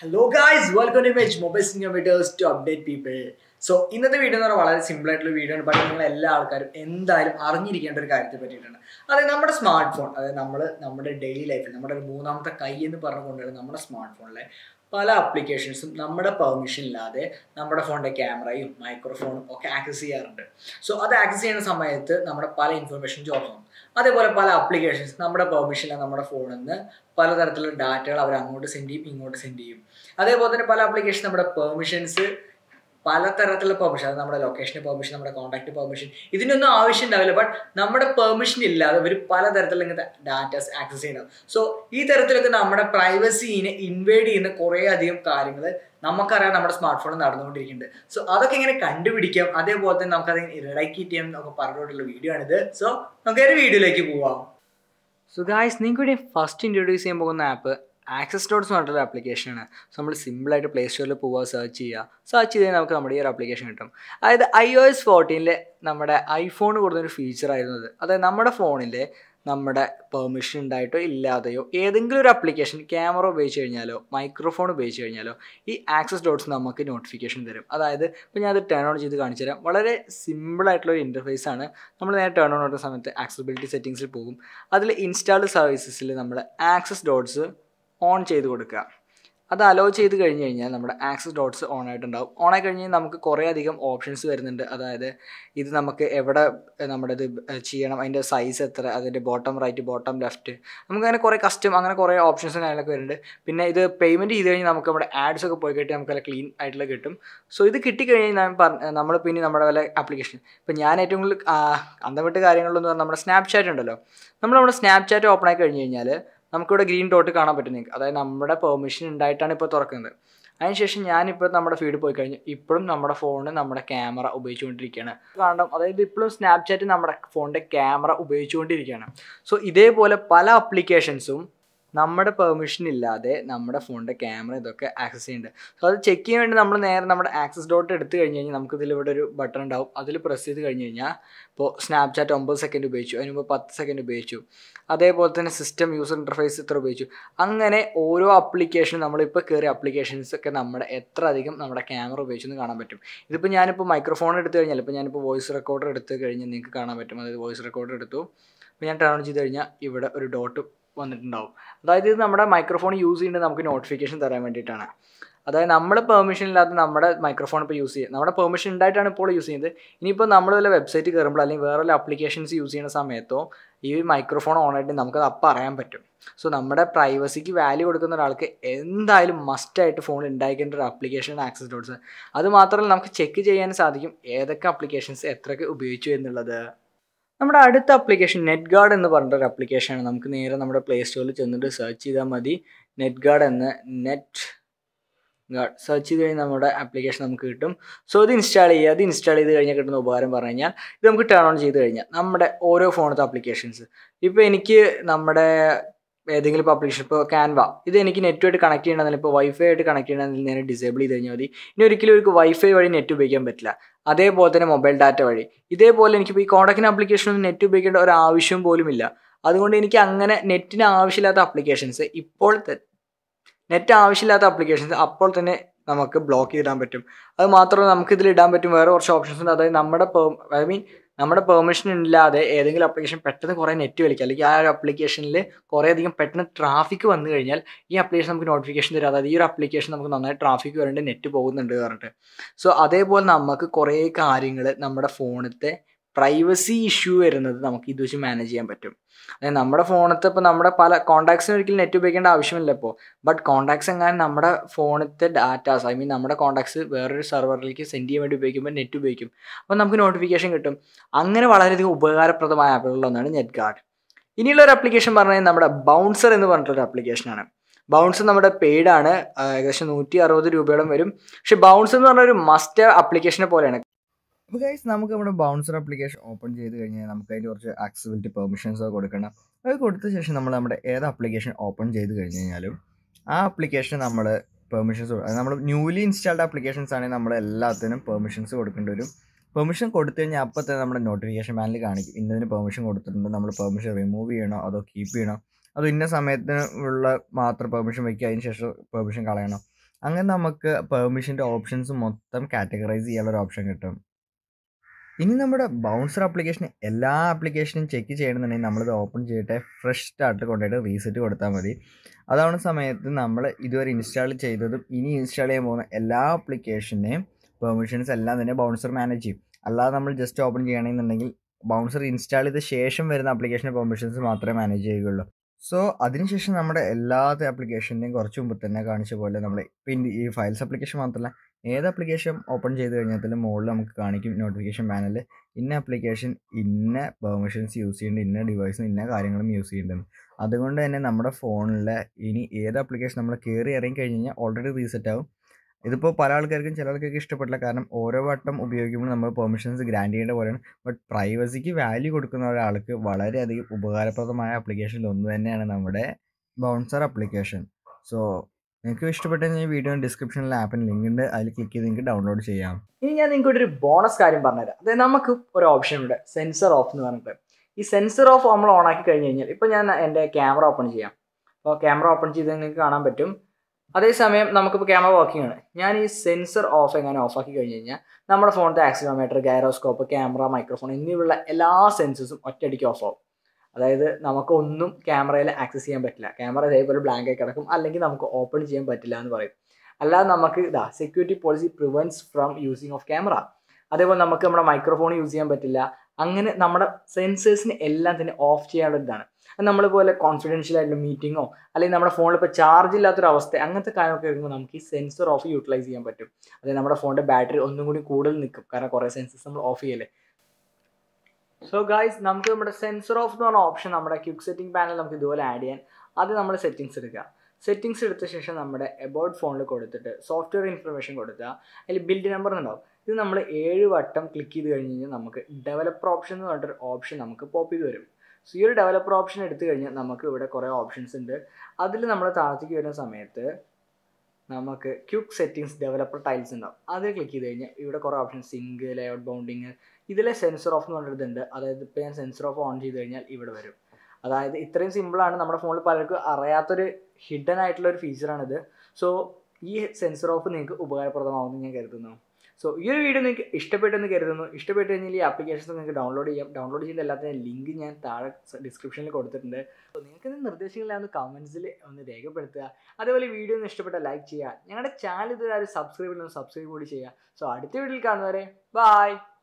hello guys welcome to image mobile innovators to update people so ഇന്നത്തെ video എന്ന് പറഞ്ഞാൽ വളരെ സിമ്പിൾ ആയിട്ടുള്ള വീഡിയോ ആണ് ബട്ട് നിങ്ങൾ എല്ലാ ആൾക്കാരും എന്തായാലും അറിഞ്ഞിരിക്കേണ്ട ഒരു കാര്യത്തെ പറ്റിയിട്ടാണ് അതായത് നമ്മുടെ സ്മാർട്ട് ഫോൺ അതായത് നമ്മൾ നമ്മുടെ ഡെയിലി ലൈഫിൽ നമ്മുടെ ഒരു മൂന്നാമത്തെ കൈ എന്ന് പറഞ്ഞുകൊണ്ടാണ് നമ്മുടെ സ്മാർട്ട് ഫോണിലെ പല ആപ്ലിക്കേഷൻസും നമ്മുടെ പെർമിഷൻ ഇല്ലാതെ നമ്മുടെ ഫോണിൻ്റെ ക്യാമറയും മൈക്രോഫോണും ഒക്കെ ആക്സസ് ചെയ്യാറുണ്ട് സോ അത് ആക്സസ് ചെയ്യുന്ന സമയത്ത് നമ്മുടെ പല ഇൻഫർമേഷൻ ചോർന്നു അതേപോലെ പല ആപ്ലിക്കേഷൻസ് നമ്മുടെ പെർമിഷനിൽ നമ്മുടെ ഫോണിൽ നിന്ന് പലതരത്തിലുള്ള ഡാറ്റകൾ അവർ അങ്ങോട്ട് സെൻഡ് ചെയ്യും ഇങ്ങോട്ട് സെൻഡ് ചെയ്യും അതേപോലെ തന്നെ പല ആപ്ലിക്കേഷൻ നമ്മുടെ പെർമിഷൻസ് പലതരത്തിലുള്ള പെർമിഷൻ അത് നമ്മുടെ ലൊക്കേഷൻ പെർമിഷൻ നമ്മുടെ കോൺടാക്ട് പെർമിഷൻ ഇതിനൊന്നും ആവശ്യം ഉണ്ടാവില്ല ബട്ട് നമ്മുടെ പെർമിഷൻ ഇല്ലാതെ ഇവർ പലതരത്തിലുള്ള ഇങ്ങനത്തെ ഡാറ്റാസ് ആക്സസ് ചെയ്യണം സോ ഈ തരത്തിലൊക്കെ നമ്മുടെ പ്രൈവസീനെ ഇൻവേഡ് ചെയ്യുന്ന കുറേ അധികം കാര്യങ്ങൾ നമുക്കറിയാം നമ്മുടെ സ്മാർട്ട് ഫോണിൽ നടന്നുകൊണ്ടിരിക്കുന്നുണ്ട് സോ അതൊക്കെ ഇങ്ങനെ കണ്ടുപിടിക്കാം അതേപോലെ തന്നെ നമുക്കത് ഇറഡൈക്കേറ്റ് ചെയ്യാം എന്നൊക്കെ പറഞ്ഞുകൊണ്ടുള്ള വീഡിയോ ആണിത് സോ നമുക്ക് ഒരു വീഡിയോയിലേക്ക് പോവാം സോ ഗായ്സ് നിങ്ങൾക്ക് ഇവിടെ ഫസ്റ്റ് ഇൻട്രൊഡ്യൂസ് ചെയ്യാൻ പോകുന്ന ആപ്പ് ആക്സസ് ഡോട്ട്സ് എന്ന് പറഞ്ഞിട്ടൊരു ആപ്ലിക്കേഷനാണ് സോ നമ്മൾ സിമ്പിളായിട്ട് പ്ലേ സ്റ്റോറിൽ പോവുക സെർച്ച് ചെയ്യുക സെർച്ച് ചെയ്താൽ നമുക്ക് നമ്മുടെ ഈ ഒരു ആപ്ലിക്കേഷൻ കിട്ടും അതായത് ഐ ഒ എസ് ഫോർട്ടീനിലെ നമ്മുടെ ഐഫോൺ കൊടുത്തൊരു ഫീച്ചർ ആയിരുന്നു അത് അതായത് നമ്മുടെ ഫോണിൽ നമ്മുടെ പെർമിഷൻ ഉണ്ടായിട്ടോ ഇല്ലാതെയോ ഏതെങ്കിലും ഒരു ആപ്ലിക്കേഷൻ ക്യാമറ ഉപയോഗിച്ച് കഴിഞ്ഞാലോ മൈക്രോഫോൺ ഉപയോഗിച്ച് കഴിഞ്ഞാലോ ഈ ആക്സസ് ഡോട്ട്സ് നമുക്ക് നോട്ടിഫിക്കേഷൻ തരും അതായത് ഇപ്പോൾ ഞാൻ അത് ടേൺ ഓൺ ചെയ്ത് കാണിച്ചു തരാം വളരെ സിമ്പിളായിട്ടുള്ള ഒരു ഇൻ്റർഫേസ് ആണ് നമ്മൾ നേരെ ടേൺ ഓൺ ചെയ്യുന്ന സമയത്ത് ആക്സസിബിലിറ്റി സെറ്റിങ്സിൽ പോകും അതിൽ ഇൻസ്റ്റാൾഡ് സർവീസസിൽ നമ്മൾ ആക്സസ് ഡോട്ട്സ് ഓൺ ചെയ്ത് കൊടുക്കുക അത് അലോ ചെയ്ത് കഴിഞ്ഞ് കഴിഞ്ഞാൽ നമ്മുടെ ആക്സസ് ഡോട്ട്സ് ഓൺ ആയിട്ടുണ്ടാവും ഓൺ ആയി കഴിഞ്ഞാൽ നമുക്ക് കുറേ അധികം ഓപ്ഷൻസ് വരുന്നുണ്ട് അതായത് ഇത് നമുക്ക് എവിടെ നമ്മുടെ ഇത് ചെയ്യണം അതിൻ്റെ സൈസ് എത്ര അതിൻ്റെ ബോട്ടം റൈറ്റ് ബോട്ടം ലെഫ്റ്റ് നമുക്ക് അങ്ങനെ കുറേ കസ്റ്റം അങ്ങനെ കുറേ ഓപ്ഷൻസും കാര്യങ്ങളൊക്കെ വരുന്നുണ്ട് പിന്നെ ഇത് പേയ്മെൻറ്റ് ചെയ്ത് കഴിഞ്ഞാൽ നമുക്ക് നമ്മുടെ ആഡ്സ് ഒക്കെ പോയി കിട്ടി നമുക്ക് നല്ല ക്ലീൻ ആയിട്ടുള്ള കിട്ടും സോ ഇത് കിട്ടിക്കഴിഞ്ഞാൽ ഞാൻ പറഞ്ഞ നമ്മൾ പിന്നെ നമ്മുടെ വല്ല ആപ്ലിക്കേഷൻ ഇപ്പം ഞാൻ ഏറ്റവും കൂടുതൽ അന്തം വിട്ട് കാര്യങ്ങളിലെന്ന് പറഞ്ഞാൽ നമ്മുടെ സ്നാപ്ചാറ്റ് ഉണ്ടല്ലോ നമ്മൾ നമ്മുടെ സ്നാപ്ചാറ്റ് ഓപ്പൺ ആയി കഴിഞ്ഞ് കഴിഞ്ഞാൽ നമുക്കിവിടെ ഗ്രീൻ ഡോട്ട് കാണാൻ പറ്റും നിങ്ങൾക്ക് അതായത് നമ്മുടെ പെർമിഷൻ ഉണ്ടായിട്ടാണ് ഇപ്പോൾ തുറക്കുന്നത് അതിനുശേഷം ഞാനിപ്പോൾ നമ്മുടെ ഫീഡ് പോയി കഴിഞ്ഞു ഇപ്പോഴും നമ്മുടെ ഫോണ് നമ്മുടെ ക്യാമറ ഉപയോഗിച്ചുകൊണ്ടിരിക്കുകയാണ് കാണണം അതായത് ഇപ്പോഴും സ്നാപ്ചാറ്റ് നമ്മുടെ ഫോണിൻ്റെ ക്യാമറ ഉപയോഗിച്ചുകൊണ്ടിരിക്കുകയാണ് സോ ഇതേപോലെ പല ആപ്ലിക്കേഷൻസും നമ്മുടെ പെർമിഷൻ ഇല്ലാതെ നമ്മുടെ ഫോണിൻ്റെ ക്യാമറ ഇതൊക്കെ ആക്സസ് ചെയ്യുന്നുണ്ട് സോ അത് ചെക്ക് ചെയ്യാൻ വേണ്ടി നമ്മൾ നേരെ നമ്മുടെ ആക്സസ് ഡോട്ട് എടുത്തു കഴിഞ്ഞ് കഴിഞ്ഞാൽ നമുക്ക് ഇതിൽ ഇവിടെ ഒരു ബട്ടൺ ഉണ്ടാവും അതിൽ പ്രസ് ചെയ്ത് കഴിഞ്ഞ് കഴിഞ്ഞാൽ ഇപ്പോൾ സ്നാപ്ചാറ്റ് ഒമ്പത് സെക്കൻഡ് ഉപയോഗിച്ചു അതിന് മുമ്പ് പത്ത് സെക്കൻഡ് ഉപയോഗിച്ചു അതേപോലെ തന്നെ സിസ്റ്റം യൂസർ ഇൻ്റർഫേസ് ഇത്ര ഉപയോഗിച്ചു അങ്ങനെ ഓരോ ആപ്ലിക്കേഷനും നമ്മളിപ്പോൾ കയറിയ ആപ്ലിക്കേഷൻസ് ഒക്കെ നമ്മുടെ എത്ര അധികം നമ്മുടെ ക്യാമറ ഉപയോഗിച്ചെന്ന് കാണാൻ പറ്റും ഇതിപ്പോൾ ഞാനിപ്പോൾ മൈക്രോഫോൺ എടുത്തു കഴിഞ്ഞാൽ ഇപ്പോൾ ഞാനിപ്പോൾ വോയിസ് റെക്കോർഡർ എടുത്തു കഴിഞ്ഞാൽ നിങ്ങൾക്ക് കാണാൻ പറ്റും അതായത് വോയിസ് റെക്കോർഡർ എടുത്തു അപ്പോൾ ഞാൻ ടേൺ ചെയ്ത് കഴിഞ്ഞാൽ ഇവിടെ ഒരു ഡോട്ട് വന്നിട്ടുണ്ടാവും അതായത് ഇത് നമ്മുടെ മൈക്രോഫോൺ യൂസ് ചെയ്യുന്നത് നമുക്ക് നോട്ടിഫിക്കേഷൻ തരാൻ വേണ്ടിയിട്ടാണ് അതായത് നമ്മൾ പെർമിഷൻ ഇല്ലാതെ നമ്മുടെ മൈക്രോഫോൺ ഇപ്പോൾ യൂസ് ചെയ്യുക നമ്മുടെ പെർമിഷൻ ഉണ്ടായിട്ടാണ് ഇപ്പോൾ യൂസ് ചെയ്യുന്നത് ഇനിയിപ്പോൾ നമ്മൾ വല്ല വെബ്സൈറ്റ് കയറുമ്പോൾ അല്ലെങ്കിൽ വേറെ വല്ല ആപ്ലിക്കേഷൻസ് യൂസ് ചെയ്യുന്ന സമയത്തോ ഈ മൈക്രോഫോൺ ഓൺ ആയിട്ട് നമുക്കത് അപ്പം അറിയാൻ പറ്റും സോ നമ്മുടെ പ്രൈവസിക്ക് വാല്യൂ കൊടുക്കുന്ന ഒരാൾക്ക് എന്തായാലും മസ്റ്റായിട്ട് ഫോണിൽ ഉണ്ടായിരിക്കേണ്ട ഒരു ആപ്ലിക്കേഷൻ ആക്സസ് ഡോട്ട്സ് അത് മാത്രമല്ല നമുക്ക് ചെക്ക് ചെയ്യാൻ സാധിക്കും ഏതൊക്കെ ആപ്ലിക്കേഷൻസ് എത്രയൊക്കെ ഉപയോഗിച്ചു എന്നുള്ളത് നമ്മുടെ അടുത്ത ആപ്ലിക്കേഷൻ നെറ്റ് ഗാർഡ് എന്ന് പറഞ്ഞിട്ട് ഒരു ആപ്ലിക്കേഷനാണ് നമുക്ക് നേരെ നമ്മുടെ പ്ലേ സ്റ്റോറിൽ ചെന്നിട്ട് സെർച്ച് ചെയ്താൽ മതി നെറ്റ് ഗാർഡ് എന്ന് നെറ്റ് ഗാർഡ് സെർച്ച് ചെയ്ത് കഴിഞ്ഞാൽ നമ്മുടെ ആപ്ലിക്കേഷൻ നമുക്ക് കിട്ടും സോ ഇത് ഇൻസ്റ്റാൾ ചെയ്യുക അത് ഇൻസ്റ്റാൾ ചെയ്ത് കഴിഞ്ഞാൽ കിട്ടുന്ന ഉപകാരം പറഞ്ഞു കഴിഞ്ഞാൽ ഇത് നമുക്ക് ടേൺ ഓൺ ചെയ്ത് കഴിഞ്ഞാൽ നമ്മുടെ ഓരോ ഫോണത്തെ ആപ്ലിക്കേഷൻസ് ഇപ്പോൾ എനിക്ക് നമ്മുടെ ഏതെങ്കിലും ഇപ്പോൾ ആപ്ലിക്കേഷൻ ഇപ്പോൾ ക്യാൻവ ഇത് എനിക്ക് നെറ്റുമായിട്ട് കണക്ട് ചെയ്യണമെന്നില്ല ഇപ്പോൾ വൈഫൈ ആയിട്ട് കണക്ട് ചെയ്യണമെന്നില്ല ഞാൻ ഡിസേബിൾ ചെയ്ത് കഴിഞ്ഞാൽ മതി ഇനി ഒരിക്കലും ഒരു വൈഫൈ വഴി നെറ്റ് ഉപയോഗിക്കാൻ പറ്റില്ല അതേപോലെ തന്നെ മൊബൈൽ ഡാറ്റ വഴി ഇതേപോലെ എനിക്കിപ്പോൾ ഈ കോൺടാക്റ്റിന് ആപ്ലിക്കേഷനൊന്നും നെറ്റ് ഉപയോഗിക്കേണ്ട ഒരു ആവശ്യം പോലും ഇല്ല അതുകൊണ്ട് എനിക്ക് അങ്ങനെ നെറ്റിന് ആവശ്യമില്ലാത്ത ആപ്ലിക്കേഷൻസ് ഇപ്പോൾ നെറ്റ് ആവശ്യമില്ലാത്ത ആപ്ലിക്കേഷൻസ് അപ്പോൾ തന്നെ നമുക്ക് ബ്ലോക്ക് ചെയ്തിടാൻ പറ്റും അത് മാത്രമല്ല നമുക്ക് ഇതിൽ ഇടാൻ പറ്റും വേറെ കുറച്ച് ഓപ്ഷൻസ് ഉണ്ട് അതായത് നമ്മുടെ ഐ മീൻ നമ്മുടെ പെർമിഷൻ ഇല്ലാതെ ഏതെങ്കിലും ആപ്ലിക്കേഷൻ പെട്ടെന്ന് കുറേ നെറ്റ് വലിക്കുക അല്ലെങ്കിൽ ആ ഒരു ആപ്ലിക്കേഷനിൽ കുറേ അധികം പെട്ടെന്ന് ട്രാഫിക് വന്നു കഴിഞ്ഞാൽ ഈ ആപ്ലിക്കേഷൻ നമുക്ക് നോട്ടിഫിക്കേഷൻ തരും അതായത് ഈ ഒരു ആപ്ലിക്കേഷൻ നമുക്ക് നന്നായി ട്രാഫിക് വരേണ്ട നെറ്റ് പോകുന്നുണ്ട് പറഞ്ഞിട്ട് സോ അതേപോലെ നമുക്ക് കുറേ കാര്യങ്ങൾ നമ്മുടെ ഫോണിലത്തെ പ്രൈവസി ഇഷ്യൂ വരുന്നത് നമുക്ക് ഇത് വെച്ച് മാനേജ് ചെയ്യാൻ പറ്റും അതായത് നമ്മുടെ ഫോണത്തെ ഇപ്പോൾ നമ്മുടെ പല കോൺടാക്ട്സിന് ഒരിക്കലും നെറ്റ് ഉപയോഗിക്കേണ്ട ആവശ്യമില്ല ഇപ്പോൾ ബട്ട് കോൺടാക്ട്സ് എങ്ങാനും നമ്മുടെ ഫോണിലത്തെ ഡാറ്റാസ് ഐ മീൻ നമ്മുടെ കോൺടാക്ട്സ് വേറൊരു സെർവറിലേക്ക് സെൻഡ് ചെയ്യാൻ വേണ്ടി ഉപയോഗിക്കുമ്പോൾ നെറ്റ് ഉപയോഗിക്കും അപ്പോൾ നമുക്ക് നോട്ടിഫിക്കേഷൻ കിട്ടും അങ്ങനെ വളരെയധികം ഉപകാരപ്രദമായ ആപ്പുകളിലൊന്നാണ് നെറ്റ് ഗാർഡ് ഇനിയുള്ള ഒരു ആപ്ലിക്കേഷൻ പറഞ്ഞാൽ നമ്മുടെ ബൗൺസർ എന്ന് പറഞ്ഞിട്ടൊരു ആപ്ലിക്കേഷനാണ് ബൗൺസ് നമ്മുടെ പെയ്ഡാണ് ഏകദേശം നൂറ്റി അറുപത് രൂപയോളം വരും പക്ഷേ ബൗൺസ് എന്ന് പറഞ്ഞ ഒരു മസ്റ്റ് ആപ്ലിക്കേഷനെ പോലെയാണ് അപ്പോൾ ഗൈസ് നമുക്ക് നമ്മുടെ ബൗൺസർ ആപ്ലിക്കേഷൻ ഓപ്പൺ ചെയ്ത് കഴിഞ്ഞാൽ നമുക്ക് അതിൻ്റെ കുറച്ച് ആക്സസിബിലിറ്റി പെർമിഷൻസ് ഒക്കെ കൊടുക്കണം അത് കൊടുത്ത ശേഷം നമ്മൾ നമ്മുടെ ഏത് ആപ്ലിക്കേഷൻ ഓപ്പൺ ചെയ്ത് കഴിഞ്ഞ് കഴിഞ്ഞാലും ആ ആപ്ലിക്കേഷൻ നമ്മൾ പെർമിഷൻസ് അത് നമ്മൾ ന്യൂലി ഇൻസ്റ്റാൾഡ് ആപ്ലിക്കേഷൻസ് ആണെങ്കിൽ നമ്മൾ എല്ലാത്തിനും പെർമിഷൻസ് കൊടുക്കേണ്ടി വരും പെർമിഷൻ കൊടുത്തു കഴിഞ്ഞാൽ അപ്പോൾ തന്നെ നമ്മുടെ നോട്ടിഫിക്കേഷൻ പാനൽ കാണിക്കും ഇന്നതിന് പെർമിഷൻ കൊടുത്തിട്ടുണ്ട് നമ്മൾ പെർമിഷൻ റിമൂവ് ചെയ്യണോ അതോ കീപ്പ് ചെയ്യണോ അതോ ഇന്ന സമയത്തിന് ഉള്ള മാത്രം പെർമിഷൻ വയ്ക്കുക അതിന് ശേഷം പെർമിഷൻ കളയണം അങ്ങനെ നമുക്ക് പെർമിഷൻ്റെ ഓപ്ഷൻസ് മൊത്തം കാറ്റഗറൈസ് ചെയ്യാനുള്ള ഒരു ഓപ്ഷൻ കിട്ടും ഇനി നമ്മുടെ ബൗൺസർ ആപ്ലിക്കേഷൻ എല്ലാ ആപ്ലിക്കേഷനും ചെക്ക് ചെയ്യണമെന്നുണ്ടെങ്കിൽ നമ്മളിത് ഓപ്പൺ ചെയ്തിട്ട് ഫ്രഷ് സ്റ്റാർട്ട് കൊണ്ടുപോയിട്ട് റീസെറ്റ് കൊടുത്താൽ മതി അതാവുന്ന സമയത്ത് നമ്മൾ ഇതുവരെ ഇൻസ്റ്റാൾ ചെയ്തതും ഇനി ഇൻസ്റ്റാൾ ചെയ്യാൻ പോകുന്ന എല്ലാ ആപ്ലിക്കേഷനെയും പെർമിഷൻസ് എല്ലാം തന്നെ ബൗൺസർ മാനേജ് ചെയ്യും അല്ലാതെ നമ്മൾ ജസ്റ്റ് ഓപ്പൺ ചെയ്യണമെന്നുണ്ടെങ്കിൽ ബൗൺസർ ഇൻസ്റ്റാൾ ചെയ്ത ശേഷം വരുന്ന ആപ്ലിക്കേഷൻ പെർമിഷൻസ് മാത്രമേ മാനേജ് ചെയ്യുകയുള്ളൂ സോ അതിനുശേഷം നമ്മുടെ എല്ലാത്ത ആപ്ലിക്കേഷൻ്റെയും കുറച്ച് മുമ്പ് തന്നെ കാണിച്ച പോലെ നമ്മൾ പിന്നെ ഈ ഫയൽസ് ആപ്ലിക്കേഷൻ മാത്രമല്ല ഏത് ആപ്ലിക്കേഷൻ ഓപ്പൺ ചെയ്ത് കഴിഞ്ഞാൽ മുകളിൽ നമുക്ക് കാണിക്കും നോട്ടിഫിക്കേഷൻ പാനൽ ഇന്ന ആപ്ലിക്കേഷൻ ഇന്ന പെർമിഷൻസ് യൂസ് ചെയ്യുന്നുണ്ട് ഇന്ന ഡിവൈസും ഇന്ന കാര്യങ്ങളും യൂസ് ചെയ്യുന്നുണ്ട് അതുകൊണ്ട് തന്നെ നമ്മുടെ ഫോണിൽ ഇനി ഏത് ആപ്ലിക്കേഷൻ നമ്മൾ കയറി ഇറങ്ങി കഴിഞ്ഞ് കഴിഞ്ഞാൽ ഓൾറെഡി റീസെറ്റ് ആവും ഇതിപ്പോൾ പല ആൾക്കാർക്കും ചില ആൾക്കാർക്ക് ഇഷ്ടപ്പെട്ടില്ല കാരണം ഓരോ വട്ടം ഉപയോഗിക്കുമ്പോൾ നമ്മൾ പെർമിഷൻസ് ഗ്രാൻഡ് ചെയ്യേണ്ട പോലെയാണ് ബട്ട് പ്രൈവസിക്ക് വാല്യൂ കൊടുക്കുന്ന ഒരാൾക്ക് വളരെയധികം ഉപകാരപ്രദമായ ആപ്ലിക്കേഷനിൽ ഒന്ന് തന്നെയാണ് നമ്മുടെ ബൗൺസർ ആപ്ലിക്കേഷൻ സോ നിങ്ങൾക്ക് ഇഷ്ടപ്പെട്ട ഈ വീഡിയോ ഡിസ്ക്രിപ്ഷനിൽ ആപ്പിന് ലിങ്ക് ഉണ്ട് അതിൽ ക്ലിക്ക് ചെയ്ത് നിങ്ങൾക്ക് ഡൗൺലോഡ് ചെയ്യാം ഇനി ഞാൻ നിങ്ങൾക്ക് ഒരു ബോണസ് കാര്യം പറഞ്ഞുതരാം അതായത് നമുക്ക് ഒരു ഓപ്ഷൻ ഉണ്ട് സെൻസർ ഓഫ് എന്ന് പറഞ്ഞിട്ട് ഈ സെൻസർ ഓഫ് നമ്മൾ ഓൺ ആക്കി കഴിഞ്ഞ് കഴിഞ്ഞാൽ ഇപ്പോൾ ഞാൻ എൻ്റെ ക്യാമറ ഓപ്പൺ ചെയ്യാം അപ്പോൾ ക്യാമറ ഓപ്പൺ ചെയ്ത് നിങ്ങൾക്ക് കാണാൻ പറ്റും അതേസമയം നമുക്കിപ്പോൾ ക്യാമറ വർക്കിംഗ് ആണ് ഞാൻ ഈ സെൻസർ ഓഫ് എങ്ങനെ ഓഫ് ആക്കി കഴിഞ്ഞ് കഴിഞ്ഞാൽ നമ്മുടെ ഫോണിൻ്റെ ആക്സിലോമീറ്റർ ഗൈറോസ്കോപ്പ് ക്യാമറ മൈക്രോഫോൺ എന്നിവയുള്ള എല്ലാ സെൻസസും ഒറ്റയടിക്ക് ഓഫ് ആവും അതായത് നമുക്കൊന്നും ക്യാമറയിൽ ആക്സസ് ചെയ്യാൻ പറ്റില്ല ക്യാമറ ഇതേപോലെ ബ്ലാങ്ക് ആയി കിടക്കും അല്ലെങ്കിൽ നമുക്ക് ഓപ്പൺ ചെയ്യാൻ പറ്റില്ല എന്ന് പറയും അല്ലാതെ നമുക്ക് ഇതാ security policy prevents from using of camera അതേപോലെ നമുക്ക് നമ്മുടെ മൈക്രോഫോൺ യൂസ് ചെയ്യാൻ പറ്റില്ല അങ്ങനെ നമ്മുടെ സെൻസേഴ്സിന് എല്ലാം തന്നെ ഓഫ് ചെയ്യാനുള്ള ഇതാണ് നമ്മൾ പോലെ കോൺഫിഡൻഷ്യൽ ആയിട്ടുള്ള മീറ്റിങ്ങോ അല്ലെങ്കിൽ നമ്മുടെ ഫോണിൽ ഇപ്പോൾ ചാർജ് ഇല്ലാത്തൊരു അവസ്ഥ അങ്ങനത്തെ കാര്യമൊക്കെ വരുമ്പോൾ നമുക്ക് ഈ സെൻസർ ഓഫ് യൂട്ടിലൈസ് ചെയ്യാൻ പറ്റും അതായത് നമ്മുടെ ഫോണിൻ്റെ ബാറ്ററി ഒന്നും കൂടി കൂടുതൽ നിൽക്കും കാരണം കുറേ സെൻസസ് നമ്മൾ ഓഫ് ചെയ്യല്ലേ സോ ഗായ്സ് നമുക്ക് നമ്മുടെ സെൻസർ ഓഫ് എന്ന് പറഞ്ഞ ഓപ്ഷൻ നമ്മുടെ ക്യുക്ക് സെറ്റിംഗ് പാനൽ നമുക്ക് ഇതുപോലെ ആഡ് ചെയ്യാൻ അത് നമ്മൾ സെറ്റിങ്സ് എടുക്കുക സെറ്റിങ്സ് എടുത്ത ശേഷം നമ്മുടെ എബൌട്ട് ഫോണിൽ കൊടുത്തിട്ട് സോഫ്റ്റ്വെയർ ഇൻഫർമേഷൻ കൊടുത്താൽ അതിൽ ബിൽഡ് നമ്പർ ഉണ്ടാവും ഇത് നമ്മൾ ഏഴ് വട്ടം ക്ലിക്ക് ചെയ്ത് കഴിഞ്ഞ് കഴിഞ്ഞാൽ നമുക്ക് ഡെവലപ്പർ ഓപ്ഷൻ എന്ന് പറഞ്ഞിട്ടൊരു ഓപ്ഷൻ നമുക്ക് പോപ്പ് ചെയ്ത് വരും സോ ഈ ഒരു ഡെവലപ്പർ ഓപ്ഷൻ എടുത്തു കഴിഞ്ഞാൽ നമുക്ക് ഇവിടെ കുറേ ഓപ്ഷൻസ് ഉണ്ട് അതിൽ നമ്മൾ താഴത്തേക്ക് വരുന്ന സമയത്ത് നമുക്ക് ക്യുക്ക് സെറ്റിങ്സ് ഡെവലപ്പർ ടൈൽസ് ഉണ്ടാവും അത് ക്ലിക്ക് ചെയ്ത് കഴിഞ്ഞാൽ ഇവിടെ കുറേ ഓപ്ഷൻ സിങ്ക് ലേഔട്ട് ബൗണ്ടിങ് ഇതിലെ സെൻസർ ഓഫ് എന്ന് പറഞ്ഞിട്ടുണ്ട് അതായത് ഇപ്പോൾ ഞാൻ സെൻസർ ഓഫ് ഓൺ ചെയ്ത് കഴിഞ്ഞാൽ ഇവിടെ വരും അതായത് ഇത്രയും സിമ്പിളാണ് നമ്മുടെ ഫോണിൽ പലർക്കും അറിയാത്തൊരു ഹിഡൻ ആയിട്ടുള്ള ഒരു ഫീച്ചറാണിത് സോ ഈ സെൻസർ ഓഫ് നിങ്ങൾക്ക് ഉപകാരപ്രദമാവുമെന്ന് ഞാൻ കരുതുന്നു സോ ഈ ഒരു വീഡിയോ നിങ്ങൾക്ക് ഇഷ്ടപ്പെട്ടെന്ന് കരുതുന്നു ഇഷ്ടപ്പെട്ട് കഴിഞ്ഞാൽ ഈ ആപ്ലിക്കേഷൻസ് നിങ്ങൾക്ക് ഡൗൺലോഡ് ചെയ്യാം ഡൗൺലോഡ് ചെയ്യുന്ന എല്ലാത്തിനും ലിങ്ക് ഞാൻ താഴെ ഡിസ്ക്രിപ്ഷനിൽ കൊടുത്തിട്ടുണ്ട് സോ നിങ്ങൾക്ക് നിർദ്ദേശങ്ങളാണ് കമൻസിൽ ഒന്ന് രേഖപ്പെടുത്തുക അതേപോലെ വീഡിയോ ഒന്ന് ഇഷ്ടപ്പെട്ട ലൈക്ക് ചെയ്യുക ഞങ്ങളുടെ ചാനൽ ഇതുവരെ സബ്സ്ക്രൈബ് ചെയ്യുന്ന സബ്സ്ക്രൈബ് കൂടി ചെയ്യുക സോ അടുത്ത വീഡിയോയിൽ കാണുന്നവരെ ബൈ